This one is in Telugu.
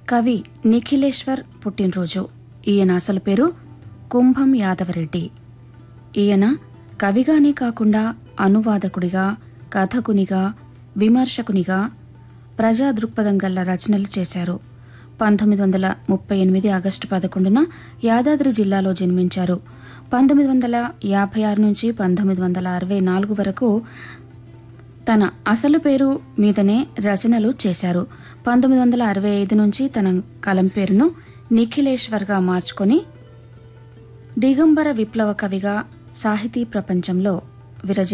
కవి నిఖిలేశ్వర్ పుట్టినరోజు ఈయన అసలు పేరు కుంభం యాదవరెడ్డి ఈయన కవిగానే కాకుండా అనువాదకుడిగా కథకునిగా విమర్శకునిగా ప్రజా దృక్పథం గల రచనలు చేశారు పంతొమ్మిది వందల ముప్పై ఎనిమిది ఆగస్టు పదకొండున యాదాద్రి జిల్లాలో జన్మించారు పంతొమ్మిది వందల యాభై ఆరు నుంచి పంతొమ్మిది వందల అరవై నాలుగు వరకు తన అసలు పేరు మీదనే రచనలు చేశారు పంతొమ్మిది వందల అరవై ఐదు నుంచి తన కలం పేరును నిఖిలేశ్వర్గా మార్చుకొని దిగంబర విప్లవ కవిగా సాహితీ ప్రపంచంలో విరజి